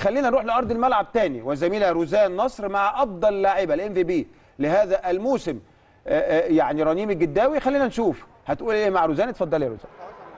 يخلينا نروح لارض الملعب تاني والزميله روزان نصر مع افضل لاعبه الام في بي لهذا الموسم آه، آه، يعني رنيم الجداوي خلينا نشوف هتقول ايه مع روزان اتفضلي يا روزان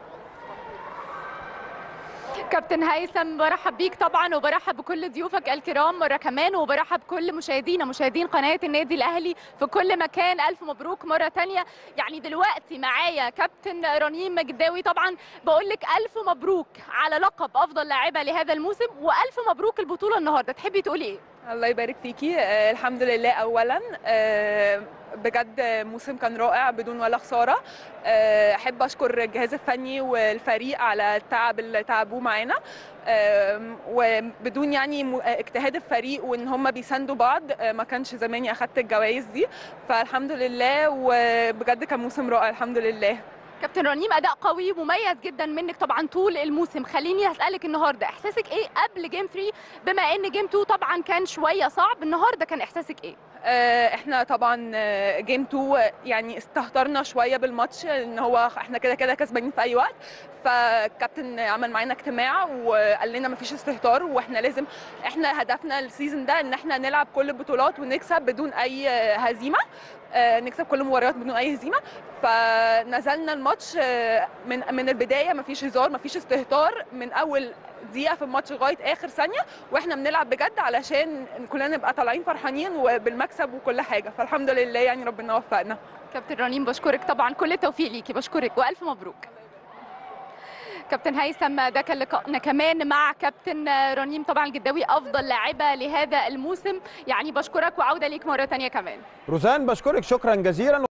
كابتن هيثم برحب بيك طبعا وبرحب بكل ضيوفك الكرام مره كمان وبرحب بكل مشاهدينا مشاهدين قناه النادي الاهلي في كل مكان الف مبروك مره تانية يعني دلوقتي معايا كابتن رنيم جداوي طبعا بقول لك الف مبروك على لقب افضل لاعبه لهذا الموسم والف مبروك البطوله النهارده تحبي تقولي ايه الله يبارك فيكي آه الحمد لله اولا آه بجد موسم كان رائع بدون ولا خساره آه احب اشكر الجهاز الفني والفريق على التعب اللي تعبوه معانا آه وبدون يعني م- اجتهاد الفريق وان هم بيساندوا بعض آه ما كانش زماني اخدت الجوائز دي فالحمد لله وبجد كان موسم رائع الحمد لله كابتن رنيم اداء قوي مميز جدا منك طبعا طول الموسم خليني هسالك النهارده احساسك ايه قبل جيم 3 بما ان جيم 2 طبعا كان شويه صعب النهارده كان احساسك ايه آه، احنا طبعا آه، جيم 2 يعني استهترنا شويه بالماتش ان هو احنا كده كده كسبانين في اي وقت فالكابتن عمل معانا اجتماع وقال لنا مفيش استهتار واحنا لازم احنا هدفنا السيزون ده ان احنا نلعب كل البطولات ونكسب بدون اي آه، هزيمه آه، نكسب كل المباريات بدون اي هزيمه فنزلنا الماتش آه، من من البدايه مفيش هزار مفيش استهتار من اول دقيقه في الماتش لغايه اخر ثانيه واحنا بنلعب بجد علشان كلنا نبقى طالعين فرحانين وبالمكسب وكل حاجه فالحمد لله يعني ربنا وفقنا كابتن رنيم بشكرك طبعا كل التوفيق ليكي بشكرك والف مبروك كابتن هيثم ده كان لقائنا كمان مع كابتن رنيم طبعا الجداوي افضل لاعبه لهذا الموسم يعني بشكرك وعوده ليك مره تانية كمان روزان بشكرك شكرا جزيلا